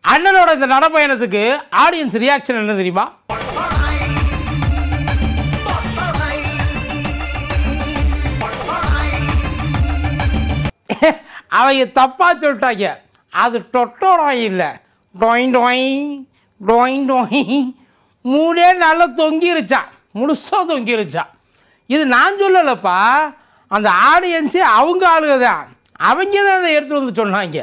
அண்ணனோட இந்த நடைப்பயணத்துக்கு audience reaction என்ன தெரியுமா அவங்க தப்பா சொல்லிட்டாங்க அது டொட்டோடாய் இல்லை டொயின் டொயின் டொயின் டொயின் மூடே நல்லா தொங்கிருச்சான் முழுசாக தொங்கிருச்சான் இது நான் சொல்லலப்பா அந்த ஆடியன்ஸே அவங்க ஆளுக தான் அவங்க தான் அதை எடுத்து வந்து சொன்னாங்க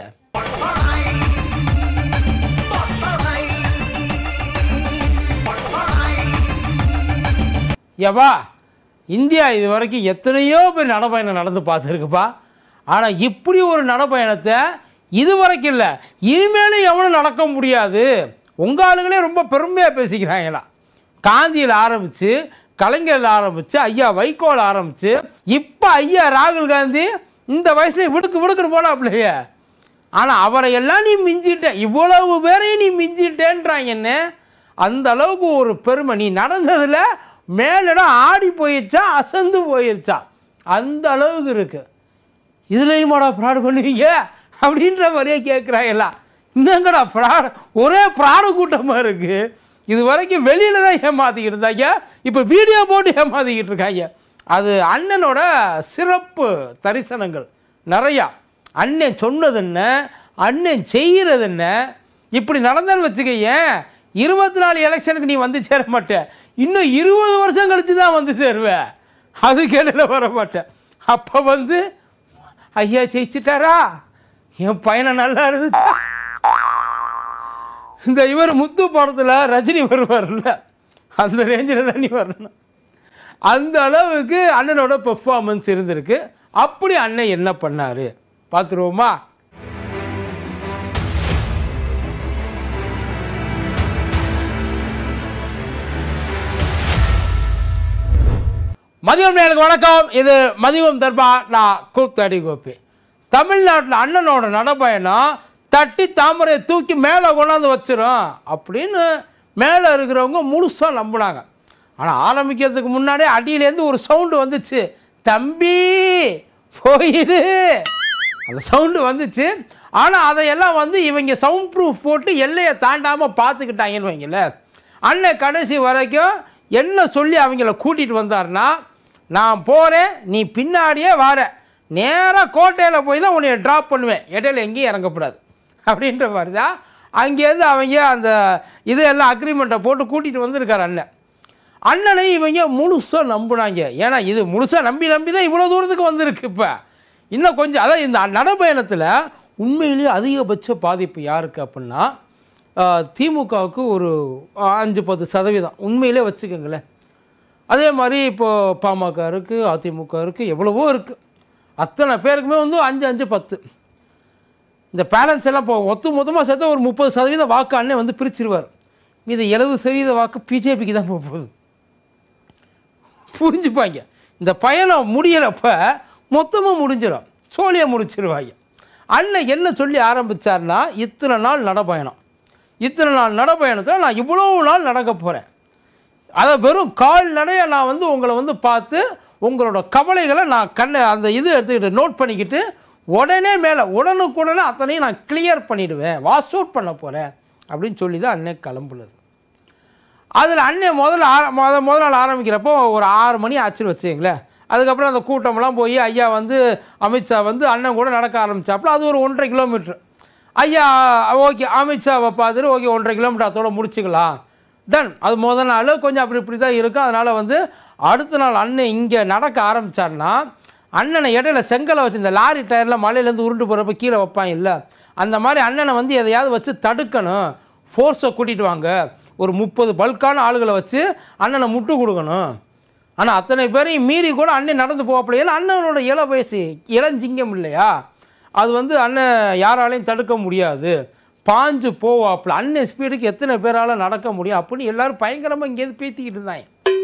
ஏப்பா இந்தியா இது வரைக்கும் எத்தனையோ பேர் நடைப்பயணம் நடந்து பார்த்துருக்குப்பா ஆனால் இப்படி ஒரு நடைப்பயணத்தை இது வரைக்கும் இல்லை இனிமேலும் எவனும் நடக்க முடியாது உங்கள் ஆளுங்களே ரொம்ப பெருமையாக பேசிக்கிறாங்களா காந்தியில் ஆரம்பித்து கலைஞரில் ஆரம்பித்து ஐயா வைகோல் ஆரம்பித்து இப்போ ஐயா ராகுல் காந்தி இந்த வயசுல விடுக்கு விடுக்குன்னு போனாப்லையே ஆனால் அவரை எல்லாம் நீ மிஞ்சிட்ட இவ்வளவு பேரையும் நீ மிஞ்சிட்டேன்றாங்க என்ன அந்த அளவுக்கு ஒரு பெருமை நீ நடந்ததில் மேலிடம் ஆடி போயிடுச்சா அசந்து போயிருச்சா அந்த அளவுக்கு இருக்கு இதுலேயுமாடா ஃப்ராடு பண்ணுவீங்க அப்படின்ற மாதிரியே கேட்குறாங்களா என்னங்கடா ஃப்ராடு ஒரே ஃப்ராடு கூட்டமாக இருக்குது இது வரைக்கும் வெளியில் தான் ஏமாற்றிக்கிட்டு இருந்தாங்க இப்போ வீடியோ போட்டு ஏமாற்றிக்கிட்டு இருக்காங்க அது அண்ணனோட சிறப்பு தரிசனங்கள் நிறையா அண்ணன் சொன்னது என்ன அண்ணன் செய்கிறது என்ன இப்படி நடந்தான்னு வச்சுக்கயேன் இருபத்தி நாலு எலெக்ஷனுக்கு நீ வந்து சேர மாட்ட இன்னும் இருபது வருஷம் கழிச்சு தான் வந்து சேருவேன் அதுக்கு இடையில வர மாட்டேன் அப்போ வந்து ஐயா ஜெயிச்சிட்டாரா என் பையனை நல்லா இருந்துச்சா இந்த இவர் முத்து படத்தில் ரஜினி வருவார்ல அந்த ரேஞ்சில் தான் நீ வரணும் அந்த அளவுக்கு அண்ணனோட பெர்ஃபார்மன்ஸ் இருந்திருக்கு அப்படி அண்ணன் என்ன பண்ணாரு பார்த்துருவோமா மதியம் நேருக்கு வணக்கம் இது மதியம் தர்பா நான் கூத்தடி கோப்பி தமிழ்நாட்டில் அண்ணனோட நடைப்பயணம் தட்டி தாமரையை தூக்கி மேலே கொண்டாந்து வச்சிரும் அப்படின்னு மேலே இருக்கிறவங்க முழுசாக நம்பினாங்க ஆனால் ஆரம்பிக்கிறதுக்கு முன்னாடியே அடியிலேருந்து ஒரு சவுண்டு வந்துச்சு தம்பி போயிடு அந்த சவுண்டு வந்துச்சு ஆனால் அதையெல்லாம் வந்து இவங்க சவுண்ட் ப்ரூஃப் போட்டு எல்லையை தாண்டாமல் பார்த்துக்கிட்டாங்கன்னு வைங்கள அண்ணன் கடைசி வரைக்கும் என்ன சொல்லி அவங்கள கூட்டிகிட்டு வந்தாருன்னா நான் போகிறேன் நீ பின்னாடியே வர நேராக கோட்டையில் போய் தான் உன்னை ட்ராப் பண்ணுவேன் இடையில எங்கேயும் இறங்கக்கூடாது அப்படின்ற மாதிரி தான் அங்கேருந்து அவங்க அந்த இதெல்லாம் அக்ரிமெண்ட்டை போட்டு கூட்டிகிட்டு வந்திருக்காரு அண்ணன் அண்ணனை இவங்க முழுசாக நம்புனாங்க ஏன்னா இது முழுசாக நம்பி நம்பி தான் இவ்வளோ தூரத்துக்கு வந்திருக்கு இப்போ இன்னும் கொஞ்சம் அதான் இந்த நடைப்பயணத்தில் உண்மையிலேயே அதிகபட்ச பாதிப்பு யாருக்கு அப்படின்னா ஆஹ், திமுகவுக்கு ஒரு ஆஹ், அஞ்சு பத்து சதவீதம் உண்மையிலே வச்சுக்கோங்களேன் அதே மாதிரி இப்போது பாமக இருக்குது அதிமுக இருக்குது எவ்வளவோ இருக்குது அத்தனை பேருக்குமே வந்து அஞ்சு அஞ்சு பத்து இந்த பேலன்ஸ் எல்லாம் இப்போ ஒத்து மொத்தமாக சேர்த்தா ஒரு முப்பது சதவீத வாக்கு அண்ணன் வந்து பிரிச்சிருவார் மீது எழுபது சதவீத வாக்கு பிஜேபிக்கு தான் போக போகுது புரிஞ்சுப்பாங்க இந்த பயணம் முடியிறப்ப மொத்தமாக முடிஞ்சிடும் சோழியை முடிச்சிருவாங்க அண்ணன் என்ன சொல்லி ஆரம்பித்தார்னா இத்தனை நாள் நடைப்பயணம் இத்தனை நாள் நடைப்பயணத்தில் நான் இவ்வளோ நாள் நடக்க போகிறேன் அதை வெறும் கால் நடைய நான் வந்து உங்களை வந்து பார்த்து உங்களோட கவலைகளை நான் கண்ணை அந்த இது எடுத்துக்கிட்டு நோட் பண்ணிக்கிட்டு உடனே மேலே உடனுக்குடனே அத்தனையும் நான் கிளியர் பண்ணிடுவேன் வாஷ் அவுட் பண்ண போகிறேன் அப்படின்னு சொல்லி தான் அண்ணன் கிளம்புனது அதில் அண்ணன் முதல்ல ஆர முத முதல் நாள் ஆரம்பிக்கிறப்போ ஒரு ஆறு மணி ஆச்சுன்னு வச்சுங்களேன் அதுக்கப்புறம் அந்த கூட்டமெல்லாம் போய் ஐயா வந்து அமித்ஷா வந்து அண்ணன் கூட நடக்க ஆரம்பிச்சாப்புல அது ஒரு ஒன்றரை கிலோமீட்ரு ஐயா ஓகே அமித்ஷாவை பார்த்துட்டு ஓகே ஒன்றரை கிலோமீட்டர் அதோட முடிச்சுக்கலாம் டன் அது முத நாள் கொஞ்சம் அப்படி இப்படி தான் இருக்கும் அதனால் வந்து அடுத்த நாள் அண்ணன் இங்கே நடக்க ஆரம்பித்தார்னா அண்ணனை இடையில செங்கலை வச்சு இந்த லாரி டயரில் மலையிலேருந்து உருண்டு போகிறப்ப கீழே வைப்பான் இல்லை அந்த மாதிரி அண்ணனை வந்து எதையாவது வச்சு தடுக்கணும் ஃபோர்ஸை கூட்டிகிட்டு வாங்க ஒரு முப்பது பல்கான ஆளுகளை வச்சு அண்ணனை முட்டு கொடுக்கணும் ஆனால் அத்தனை பேரையும் மீறி கூட அண்ணன் நடந்து போகப்பல ஏன்னா அண்ணனோட இள வயசு இளஞ்சிங்கம் இல்லையா அது வந்து அண்ணன் யாராலையும் தடுக்க முடியாது பாஞ்சு போவாப்புல அண்ணன் ஸ்பீடுக்கு எத்தனை பேரால் நடக்க முடியும் அப்படின்னு எல்லாரும் பயங்கரமாக இங்கேருந்து பேத்திக்கிட்டு இருந்தாங்க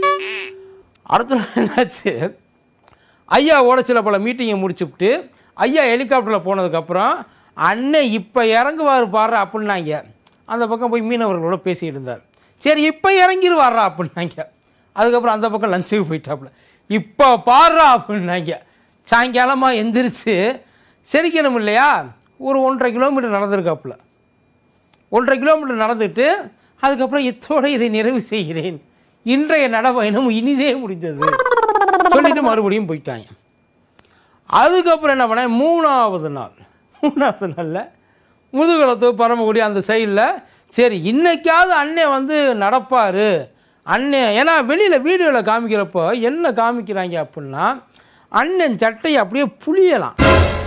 அடுத்த நாள் என்னாச்சு ஐயாவோட சில பல மீட்டிங்கை முடிச்சுவிட்டு ஐயா ஹெலிகாப்டரில் போனதுக்கப்புறம் அண்ணன் இப்போ இறங்குவார் பாடுறா அப்படின்னாங்க அந்த பக்கம் போய் மீனவர்களோட பேசிக்கிட்டு இருந்தார் சரி இப்போ இறங்கிடுவாரா அப்படின்னாங்க அதுக்கப்புறம் அந்த பக்கம் லஞ்சுக்கு போயிட்டாப்புல இப்போ பாடுறா அப்படின்னாங்க சாயங்காலமாக எந்திரிச்சு செரிக்கணும் இல்லையா ஒரு ஒன்றரை கிலோமீட்டர் நடந்திருக்காப்புல ஒன்றரை கிலோமீட்டர் நடந்துட்டு அதுக்கப்புறம் இத்தோட இதை நிறைவு செய்கிறேன் இன்றைய நடப்பயணம் இனிதே முடிஞ்சது சொல்லிட்டு மறுபடியும் போயிட்டாங்க அதுக்கப்புறம் என்ன பண்ணேன் மூணாவது நாள் மூணாவது நாளில் முதுகுளத்து பரமக்குடி அந்த சைடில் சரி இன்னைக்காவது அண்ணன் வந்து நடப்பார் அண்ணன் ஏன்னா வெளியில் வீடியோவில் காமிக்கிறப்போ என்ன காமிக்கிறாங்க அப்படின்னா அண்ணன் சட்டையை அப்படியே புளியலாம்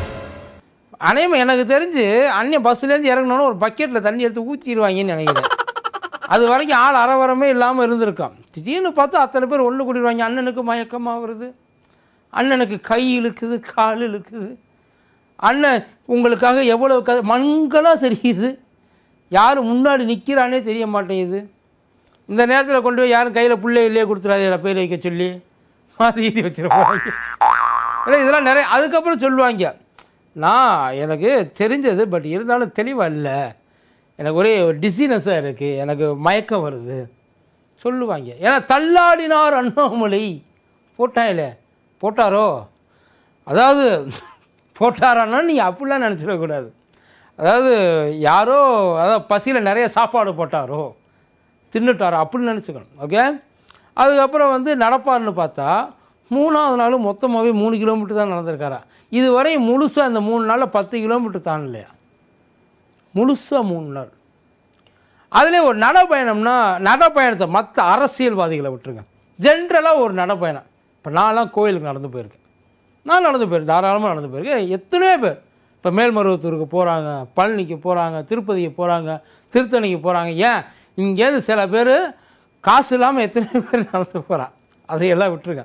அநேகமா எனக்கு தெரிஞ்சு அண்ணன் பஸ்ஸுலேருந்து இறங்கணுன்னு ஒரு பக்கெட்டில் தண்ணி எடுத்து ஊற்றிடுவாங்கன்னு நினைக்கிறேன் அது வரைக்கும் ஆள் அரவரமே இல்லாமல் இருந்திருக்கான் திடீர்னு பார்த்தா அத்தனை பேர் ஒன்று கூடிடுவாங்க அண்ணனுக்கு மயக்கமாக வருது அண்ணனுக்கு கை இழுக்குது கால் இழுக்குது அண்ணன் உங்களுக்காக எவ்வளோ க மங்களாக தெரியுது யார் முன்னாடி நிற்கிறானே தெரிய மாட்டேங்குது இந்த நேரத்தில் கொண்டு போய் யாரும் கையில் பிள்ளை இல்லையே கொடுத்துறாதேடா பேர் வைக்க சொல்லி மாற்றி ஈதி வச்சிருப்பாங்க ஏன்னா இதெல்லாம் நிறைய அதுக்கப்புறம் சொல்லுவாங்க நான் எனக்கு தெரிஞ்சது பட் இருந்தாலும் தெளிவாக இல்லை எனக்கு ஒரே டிசினஸாக இருக்குது எனக்கு மயக்கம் வருது சொல்லுவாங்க ஏன்னா தள்ளாடினார் அண்ணாமலை போட்டாங்களே போட்டாரோ அதாவது போட்டாரான்னா நீங்கள் அப்படிலாம் நினச்சிடக்கூடாது அதாவது யாரோ அதாவது பசியில் நிறைய சாப்பாடு போட்டாரோ தின்னுட்டாரோ அப்படின்னு நினச்சிக்கணும் ஓகே அதுக்கப்புறம் வந்து நடப்பார்னு பார்த்தா மூணாவது நாள் மொத்தமாகவே மூணு கிலோமீட்டர் தான் நடந்திருக்காரா இதுவரை முழுசாக அந்த மூணு நாளில் பத்து கிலோமீட்டர் தாண்டலையா முழுசாக மூணு நாள் அதுலேயும் ஒரு நடைப்பயணம்னா நடைப்பயணத்தை மற்ற அரசியல்வாதிகளை விட்டுருங்க ஜென்ரலாக ஒரு நடைப்பயணம் இப்போ நான்லாம் கோயிலுக்கு நடந்து போயிருக்கேன் நான் நடந்து போயிருக்கேன் தாராளமாக நடந்து போயிருக்கேன் எத்தனையோ பேர் இப்போ மேல்மருவத்தூருக்கு போகிறாங்க பழனிக்கு போகிறாங்க திருப்பதிக்கு போகிறாங்க திருத்தணிக்கு போகிறாங்க ஏன் இங்கேருந்து சில பேர் காசு இல்லாமல் எத்தனையோ பேர் நடந்து போகிறான் அதையெல்லாம் விட்டுருங்க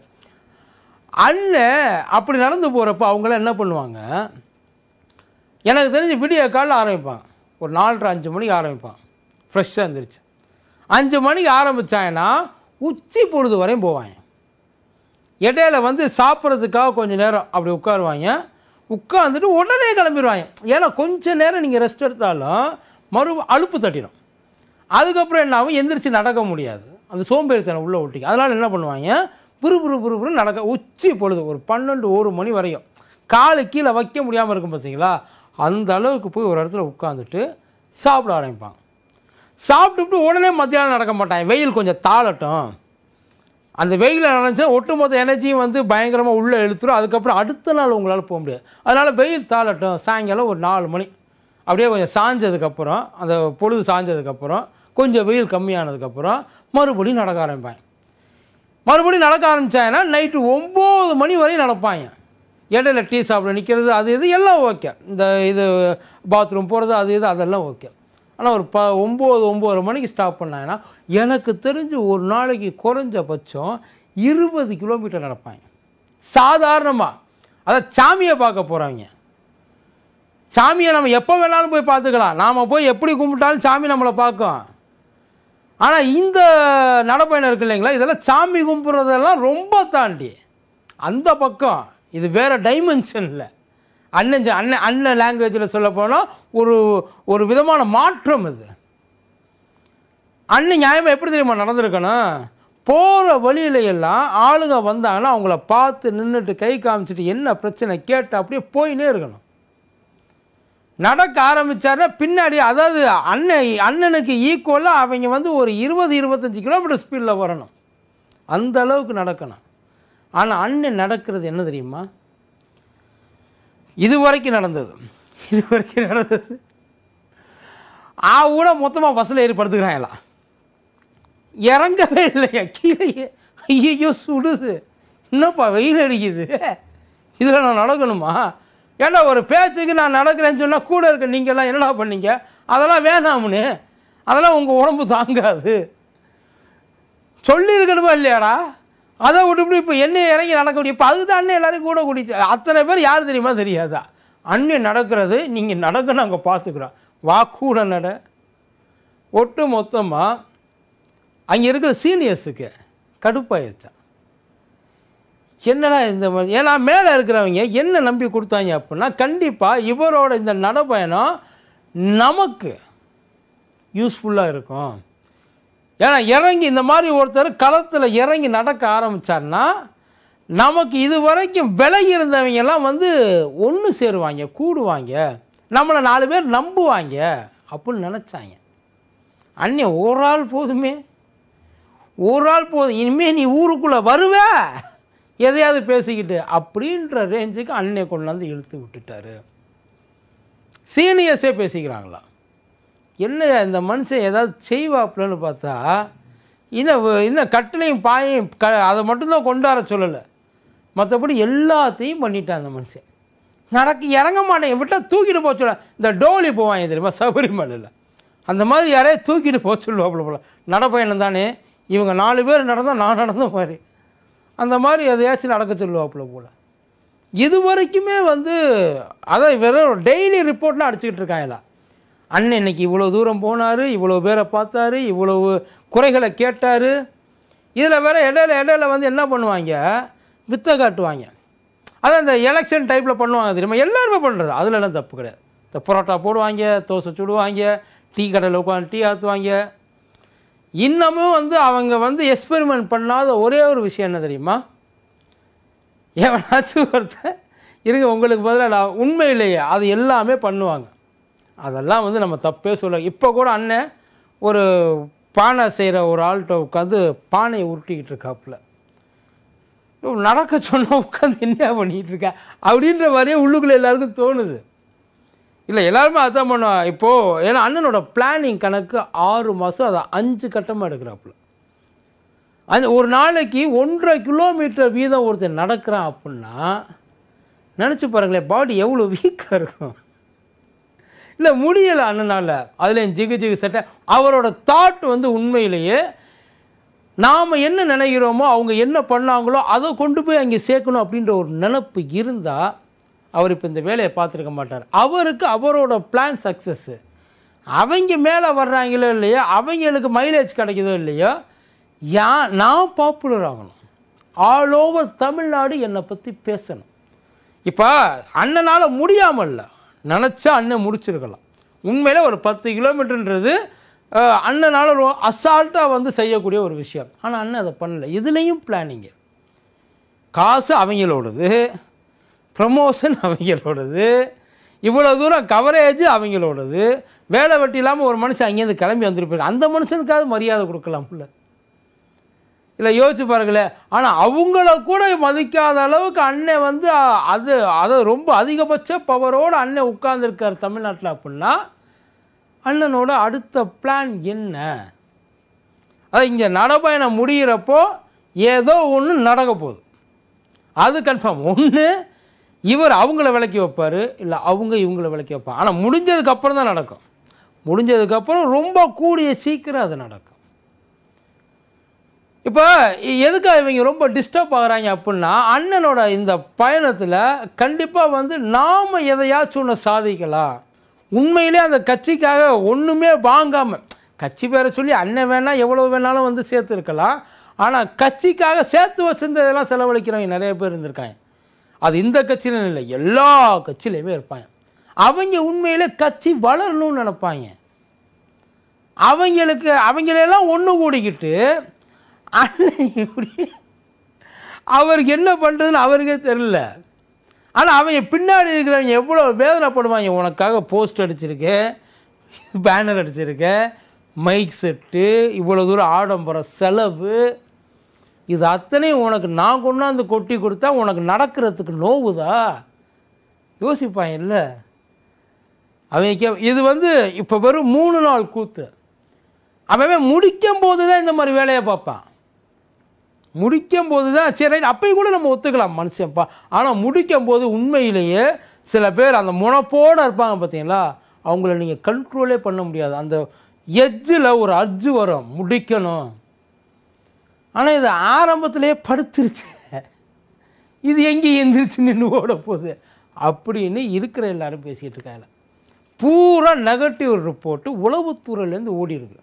அண்ணன் அப்படி நடந்து போகிறப்ப அவங்களாம் என்ன பண்ணுவாங்க எனக்கு தெரிஞ்சு விடிய காலைல ஆரம்பிப்பாங்க ஒரு நாலரை அஞ்சு மணிக்கு ஆரம்பிப்பான் ஃப்ரெஷ்ஷாக இருந்துருச்சு அஞ்சு மணிக்கு ஆரம்பித்தாங்கன்னா உச்சி பொழுது வரையும் போவாங்க இடையில வந்து சாப்பிட்றதுக்காக கொஞ்சம் நேரம் அப்படி உட்காருவாங்க உட்காந்துட்டு உடனே கிளம்பிடுவாங்க ஏன்னா கொஞ்சம் நேரம் நீங்கள் ரெஸ்ட் எடுத்தாலும் மறு அலுப்பு தட்டிடும் அதுக்கப்புறம் என்ன ஆகும் எந்திரிச்சு நடக்க முடியாது அந்த சோம்பேறித்தனம் உள்ளே ஒட்டிக்கும் அதனால் என்ன பண்ணுவாங்க புரு புரு புரு புரு நடக்க உச்சி பொழுது ஒரு பன்னெண்டு ஒரு மணி வரையும் காலு கீழே வைக்க முடியாமல் இருக்கும் பார்த்தீங்களா அந்த அளவுக்கு போய் ஒரு இடத்துல உட்காந்துட்டு சாப்பிட ஆரம்பிப்பாங்க சாப்பிட்டுட்டு உடனே மத்தியானம் நடக்க மாட்டாங்க வெயில் கொஞ்சம் தாளட்டும் அந்த வெயிலில் நினச்சா ஒட்டுமொத்த எனர்ஜியும் வந்து பயங்கரமாக உள்ளே இழுத்துரும் அதுக்கப்புறம் அடுத்த நாள் உங்களால் போக முடியாது அதனால் வெயில் தாளட்டும் சாயங்காலம் ஒரு நாலு மணி அப்படியே கொஞ்சம் சாஞ்சதுக்கப்புறம் அந்த பொழுது சாஞ்சதுக்கப்புறம் கொஞ்சம் வெயில் கம்மியானதுக்கப்புறம் மறுபடியும் நடக்க ஆரம்பிப்பாங்க மறுபடியும் நடக்க ஆரம்பித்தாங்கன்னா நைட்டு ஒம்பது மணி வரையும் நடப்பாங்க இடையில டீ சாப்பிட நிற்கிறது அது இது எல்லாம் ஓகே இந்த இது பாத்ரூம் போகிறது அது இது அதெல்லாம் ஓகே ஆனால் ஒரு ப ஒம்பது ஒம்பது மணிக்கு ஸ்டாப் பண்ணாங்கன்னா எனக்கு தெரிஞ்சு ஒரு நாளைக்கு குறைஞ்சபட்சம் இருபது கிலோமீட்டர் நடப்பாங்க சாதாரணமாக அதை சாமியை பார்க்க போகிறாங்க சாமியை நம்ம எப்போ வேணாலும் போய் பார்த்துக்கலாம் நாம் போய் எப்படி கும்பிட்டாலும் சாமி நம்மளை பார்க்கும் ஆனால் இந்த நடப்பயணம் இருக்கு இல்லைங்களா இதெல்லாம் சாமி கும்பிட்றதெல்லாம் ரொம்ப தாண்டி அந்த பக்கம் இது வேறு டைமென்ஷனில் அண்ணன் ஜ- அண்ணன் அண்ணன் லாங்குவேஜில் சொல்ல போனால் ஒரு ஒரு விதமான மாற்றம் இது அண்ணன் நியாயமாக எப்படி தெரியுமா நடந்திருக்கணும் போகிற வழியில எல்லாம் ஆளுங்க வந்தாங்கன்னா அவங்கள பார்த்து நின்றுட்டு கை காமிச்சிட்டு என்ன பிரச்சனை கேட்டு அப்படியே போயினே இருக்கணும் நடக்க ஆரம்பிச்சாருன்னா பின்னாடி அதாவது அண்ணன் அண்ணனுக்கு ஈக்குவலாக அவங்க வந்து ஒரு இருபது இருபத்தஞ்சி கிலோமீட்டர் ஸ்பீடில் வரணும் அந்த அளவுக்கு நடக்கணும் ஆனால் அண்ணன் நடக்கிறது என்ன தெரியுமா இது வரைக்கும் நடந்தது இது வரைக்கும் நடந்தது ஆ கூட மொத்தமாக பஸ்ஸில் ஏறி படுத்துக்கிறாங்களா இறங்கவே இல்லையா கீழே ஐயோ சுடுது என்னப்பா வெயில் அடிக்குது இதில் நான் நடக்கணுமா ஏன்னா ஒரு பேச்சுக்கு நான் நடக்கிறேன்னு சொன்னால் கூட இருக்க நீங்கள்லாம் என்னடா பண்ணீங்க அதெல்லாம் வேணாம்னு அதெல்லாம் உங்கள் உடம்பு தாங்காது சொல்லியிருக்கணுமா இல்லையாடா அதை விட்டுவிட்டு இப்போ என்ன இறங்கி நடக்க முடியும் இப்போ அதுக்கு தான் அண்ணன் எல்லாரும் கூட கூடி அத்தனை பேர் யார் தெரியுமா தெரியாதா அண்ணன் நடக்கிறது நீங்கள் நடக்க நாங்கள் பார்த்துக்குறோம் வா கூட நட ஒட்டு மொத்தமாக அங்கே இருக்கிற சீனியர்ஸுக்கு கடுப்பாயிருச்சான் என்னடா இந்த மாதிரி ஏன்னா மேலே இருக்கிறவங்க என்ன நம்பி கொடுத்தாங்க அப்படின்னா கண்டிப்பாக இவரோட இந்த நடைப்பயணம் நமக்கு யூஸ்ஃபுல்லாக இருக்கும் ஏன்னா இறங்கி இந்த மாதிரி ஒருத்தர் களத்தில் இறங்கி நடக்க ஆரம்பித்தார்னா நமக்கு இது வரைக்கும் விலகி இருந்தவங்க எல்லாம் வந்து ஒன்று சேருவாங்க கூடுவாங்க நம்மளை நாலு பேர் நம்புவாங்க அப்படின்னு நினச்சாங்க அண்ணே ஒரு ஆள் போதுமே ஒரு ஆள் போதும் இனிமேல் நீ ஊருக்குள்ளே வருவ எதையாவது பேசிக்கிட்டு அப்படின்ற ரேஞ்சுக்கு அண்ணே கொண்டாந்து இழுத்து விட்டுட்டாரு சீனியர்ஸே பேசிக்கிறாங்களா என்ன இந்த மனுஷன் ஏதாவது செய்வாப்புலன்னு பார்த்தா இன்னும் வ- இன்னும் கட்டிலையும் பாயையும் க அதை மட்டும்தான் கொண்டு வர சொல்லலை மற்றபடி எல்லாத்தையும் பண்ணிட்டான் அந்த மனுஷன் நடக்க இறங்க மாட்டேன் விட்டால் தூக்கிட்டு போக சொல்ல இந்த டோலி போவாங்க தெரியுமா சபரிமலையில் அந்த மாதிரி யாரையும் தூக்கிட்டு போக சொல்லுவாப்புல போல நடப்பயணம் தானே இவங்க நாலு பேர் நடந்தால் நான் நடந்த மாதிரி அந்த மாதிரி எதையாச்சும் நடக்க சொல்லுவாப்புல போல இது வரைக்குமே வந்து அதான் வெறும் டெய்லி ரிப்போர்ட்லாம் அடிச்சுக்கிட்டு இருக்காங்களா அண்ணன் இன்னைக்கு இவ்வளோ தூரம் போனார் இவ்வளோ பேரை பார்த்தாரு இவ்வளவு குறைகளை கேட்டார் இதில் வேற இடையில இடையில வந்து என்ன பண்ணுவாங்க வித்தை காட்டுவாங்க அதான் இந்த எலெக்ஷன் டைப்பில் பண்ணுவாங்க தெரியுமா எல்லாருமே பண்ணுறது அதுலலாம் தப்பு கிடையாது இந்த பரோட்டா போடுவாங்க தோசை சுடுவாங்க டீ கடையில் உட்காந்து டீ ஆற்றுவாங்க இன்னமும் வந்து அவங்க வந்து எக்ஸ்பெரிமெண்ட் பண்ணாத ஒரே ஒரு விஷயம் என்ன தெரியுமா எவனாச்சும் ஒருத்தன் இருங்க உங்களுக்கு பதிலாக நான் உண்மையிலேயே அது எல்லாமே பண்ணுவாங்க அதெல்லாம் வந்து நம்ம தப்பே சொல்ல இப்போ கூட அண்ணன் ஒரு பானை செய்கிற ஒரு ஆள்கிட்ட உட்காந்து பானையை உருட்டிக்கிட்டு இருக்காப்புல இவன் நடக்க சொன்னா உட்காந்து என்ன பண்ணிகிட்டு இருக்க அப்படின்ற மாதிரியே உள்ளுக்குள்ளே எல்லாருக்கும் தோணுது இல்லை எல்லாருமே அதான் பண்ணுவா இப்போது ஏன்னா அண்ணனோட பிளானிங் கணக்கு ஆறு மாதம் அதை அஞ்சு கட்டமாக எடுக்கிறாப்புல அந்த ஒரு நாளைக்கு ஒன்றரை கிலோமீட்டர் வீதம் ஒருத்தன் நடக்கிறான் அப்படின்னா நினச்சி பாருங்களேன் பாடி எவ்வளோ வீக்காக இருக்கும் இல்லை முடியலை அண்ணனால் அதில் ஜிகு ஜிகு சட்டை அவரோட தாட் வந்து உண்மையிலேயே நாம் என்ன நினைக்கிறோமோ அவங்க என்ன பண்ணாங்களோ அதை கொண்டு போய் அங்கே சேர்க்கணும் அப்படின்ற ஒரு நினப்பு இருந்தால் அவர் இப்போ இந்த வேலையை பார்த்துருக்க மாட்டார் அவருக்கு அவரோட பிளான் சக்ஸஸ்ஸு அவங்க மேலே வர்றாங்களோ இல்லையோ அவங்களுக்கு மைலேஜ் கிடைக்குதோ இல்லையோ யா நான் பாப்புலர் ஆகணும் ஆல் ஓவர் தமிழ்நாடு என்னை பற்றி பேசணும் இப்போ அண்ணனால் முடியாமல் இல்லை நினச்சா அண்ணன் முடிச்சிருக்கலாம் உண்மையிலே ஒரு பத்து கிலோமீட்டர்ன்றது அஹ், அண்ணனால் ஒரு அசால்ட்டாக வந்து செய்யக்கூடிய ஒரு விஷயம் ஆனால் அண்ணன் அதை பண்ணல இதுலேயும் பிளானிங்கு காசு அவங்களோடது ப்ரமோஷன் அவங்களோடது இவ்வளோ தூரம் கவரேஜ் அவங்களோடது வேலை வெட்டி இல்லாமல் ஒரு மனுஷன் அங்கேருந்து கிளம்பி வந்துருப்பாரு அந்த மனுஷனுக்காவது மரியாதை கொடுக்கலாம்ல இல்லை யோசிச்சு பாருங்களேன் ஆனால் அவங்கள கூட மதிக்காத அளவுக்கு அண்ணன் வந்து அ- அது அது ரொம்ப அதிகபட்ச பவரோடு அண்ணன் உட்கார்ந்துருக்கார் தமிழ்நாட்டில் அப்படின்னா அண்ணனோட அடுத்த பிளான் என்ன அது இங்கே நடைபயணம் முடிகிறப்போ ஏதோ ஒன்று நடக்க போகுது அது கன்ஃபார்ம் ஒன்று இவர் அவங்கள விலக்கி வைப்பார் இல்லை அவங்க இவங்கள விலக்கி வைப்பாங்க ஆனால் முடிஞ்சதுக்கு அப்புறம் தான் நடக்கும் முடிஞ்சதுக்கப்புறம் ரொம்ப கூடிய சீக்கிரம் அது நடக்கும் இப்போ எதுக்காக இவங்க ரொம்ப டிஸ்டர்ப் ஆகுறாங்க அப்படின்னா அண்ணனோட இந்த பயணத்தில் கண்டிப்பாக வந்து நாம் எதையாச்சும் ஒன்று சாதிக்கலாம் உண்மையிலே அந்த கட்சிக்காக ஒன்றுமே வாங்காமல் கட்சி பேரை சொல்லி அண்ணன் வேணால் எவ்வளோ வேணாலும் வந்து சேர்த்துருக்கலாம் ஆனால் கட்சிக்காக சேர்த்து வச்சிருந்ததெல்லாம் செலவழிக்கிறவங்க நிறைய பேர் இருந்திருக்காங்க அது இந்த கட்சியிலும் இல்லை எல்லா கட்சியிலையுமே இருப்பாங்க அவங்க உண்மையிலே கட்சி வளரணும்னு நினைப்பாங்க அவங்களுக்கு அவங்களெல்லாம் ஒன்று கூடிக்கிட்டு அண்ணன் இப்படி அவருக்கு என்ன பண்ணுறதுன்னு அவருக்கே தெரில ஆனால் அவங்க பின்னாடி இருக்கிறவங்க எவ்வளோ வேதனைப்படுவாங்க உனக்காக போஸ்ட் அடிச்சிருக்கேன் பேனர் அடிச்சிருக்கேன் மைக் செட்டு இவ்வளோ தூரம் ஆடம்பர செலவு இது அத்தனையும் உனக்கு நான் கொண்டாந்து கொட்டி கொடுத்தா உனக்கு நடக்கிறதுக்கு நோவுதா யோசிப்பாங்க இல்லை அவங்க கே இது வந்து இப்போ வெறும் மூணு நாள் கூத்து அவன் முடிக்கும் போது தான் இந்த மாதிரி வேலையை பார்ப்பான் முடிக்கும் போது தான் சரி ரைட் அப்பயும் கூட நம்ம ஒத்துக்கலாம் மனுஷன்ப்பா ஆனால் முடிக்கும் போது உண்மையிலேயே சில பேர் அந்த முனப்போடு இருப்பாங்க பார்த்தீங்களா அவங்கள நீங்கள் கண்ட்ரோலே பண்ண முடியாது அந்த எஜ்ஜில் ஒரு அஜ்ஜு வரும் முடிக்கணும் ஆனால் இது ஆரம்பத்திலேயே படுத்துருச்சு இது எங்கே எந்திரிச்சு நின்று ஓட போகுது அப்படின்னு இருக்கிற எல்லாரும் பேசிகிட்டு இருக்காங்க பூரா நெகட்டிவ் ரிப்போர்ட்டு உளவுத்துறையிலேருந்து ஓடி இருக்கு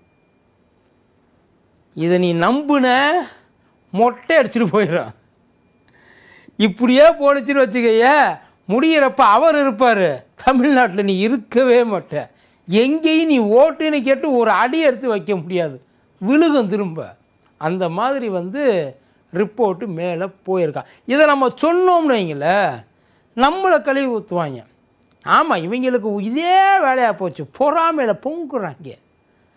இதை நீ நம்புன மொட்டை அடிச்சுட்டு போயிடும் இப்படியே போணுச்சுன்னு வச்சுக்கைய முடியிறப்ப அவர் இருப்பார் தமிழ்நாட்டில் நீ இருக்கவே மாட்ட எங்கேயும் நீ ஓட்டுன்னு கேட்டு ஒரு அடி எடுத்து வைக்க முடியாது விழுகும் திரும்ப அந்த மாதிரி வந்து ரிப்போர்ட்டு மேலே போயிருக்கான் இதை நம்ம சொன்னோம்னு வைங்களேன் நம்மளை கழுவி ஊற்றுவாங்க ஆமாம் இவங்களுக்கு இதே வேலையாக போச்சு பொறாமையில் பொங்குறாங்க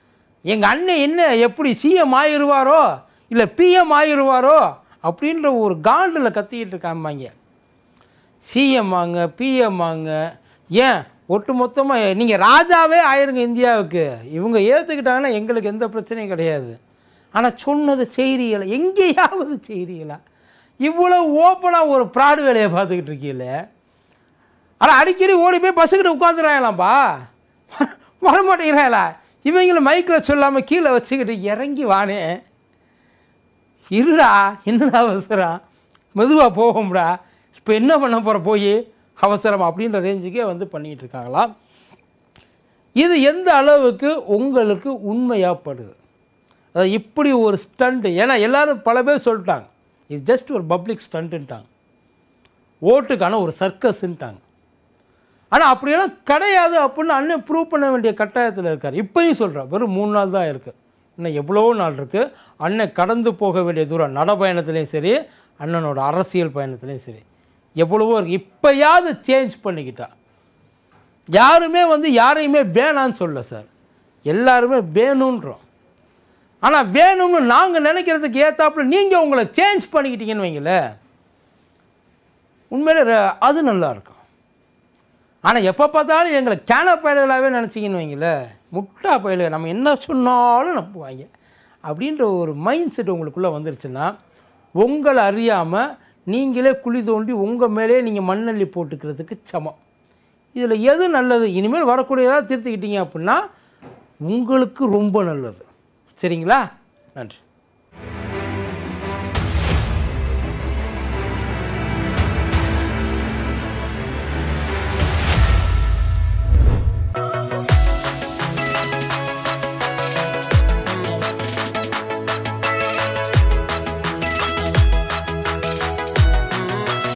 எங்கள் அண்ணன் என்ன எப்படி சிஎம் ஆயிடுவாரோ இல்லை பிஎம் ஆயிடுவாரோ அப்படின்ற ஒரு காண்டில் கத்திக்கிட்டு இருக்காமாங்க சிஎம் வாங்க பிஎம் வாங்க ஏன் ஒட்டு மொத்தமாக நீங்கள் ராஜாவே ஆயிருங்க இந்தியாவுக்கு இவங்க ஏற்றுக்கிட்டாங்கன்னா எங்களுக்கு எந்த பிரச்சனையும் கிடையாது ஆனால் சொன்னது செய்திகளை எங்கேயாவது செய்திகளா இவ்வளோ ஓப்பனாக ஒரு ப்ராடு வேலையை பார்த்துக்கிட்டு இருக்கீங்களே ஆனால் அடிக்கடி ஓடி போய் பஸ்ஸுக்கிட்ட உட்காந்துறாங்களாம்ப்பா வரமாட்டேங்கிறாங்களா இவங்கள மைக்கில் சொல்லாமல் கீழே வச்சுக்கிட்டு இறங்கி வானே இருடா என்னடா அவசரம் மெதுவாக போகும்டா இப்போ என்ன பண்ண போகிற போய் அவசரம் அப்படின்ற ரேஞ்சுக்கே வந்து பண்ணிகிட்டு இருக்காங்களாம் இது எந்த அளவுக்கு உங்களுக்கு உண்மையாகப்படுது அதாவது இப்படி ஒரு ஸ்டண்ட்டு ஏன்னா எல்லாரும் பல பேர் சொல்லிட்டாங்க இது ஜஸ்ட் ஒரு பப்ளிக் ஸ்டண்ட்டுன்ட்டாங்க ஓட்டுக்கான ஒரு சர்க்கஸ்ன்ட்டாங்க ஆனால் அப்படியெல்லாம் கிடையாது அப்படின்னு அண்ணன் ப்ரூவ் பண்ண வேண்டிய கட்டாயத்தில் இருக்கார் இப்பயும் சொல்கிறேன் வெறும் மூணு நாள் தான் இருக்குது இன்னும் எவ்வளோ நாள் இருக்குது அண்ணன் கடந்து போக வேண்டிய தூரம் நடைப்பயணத்துலேயும் சரி அண்ணனோட அரசியல் பயணத்துலேயும் சரி எவ்வளவோ இருக்குது இப்போயாவது சேஞ்ச் பண்ணிக்கிட்டா யாருமே வந்து யாரையுமே வேணான்னு சொல்ல சார் எல்லாருமே வேணுன்றோம் ஆனால் வேணும்னு நாங்கள் நினைக்கிறதுக்கு ஏற்றாப்புல நீங்கள் உங்களை சேஞ்ச் பண்ணிக்கிட்டீங்கன்னு வைங்களேன் உண்மையிலே ர- அது நல்லா இருக்கும் ஆனால் எப்போ பார்த்தாலும் எங்களை கேன பயல்களாகவே நினச்சிங்கன்னு வைங்களேன் முட்டா பயல்கள் நம்ம என்ன சொன்னாலும் நம்புவாங்க அப்படின்ற ஒரு மைண்ட் செட் உங்களுக்குள்ளே வந்துருச்சுன்னா உங்களை அறியாமல் நீங்களே குழி தோண்டி உங்கள் மேலே நீங்கள் மண்ணள்ளி போட்டுக்கிறதுக்கு சமம் இதில் எது நல்லது இனிமேல் வரக்கூடியதாக திருத்திக்கிட்டீங்க அப்படின்னா உங்களுக்கு ரொம்ப நல்லது சரிங்களா நன்றி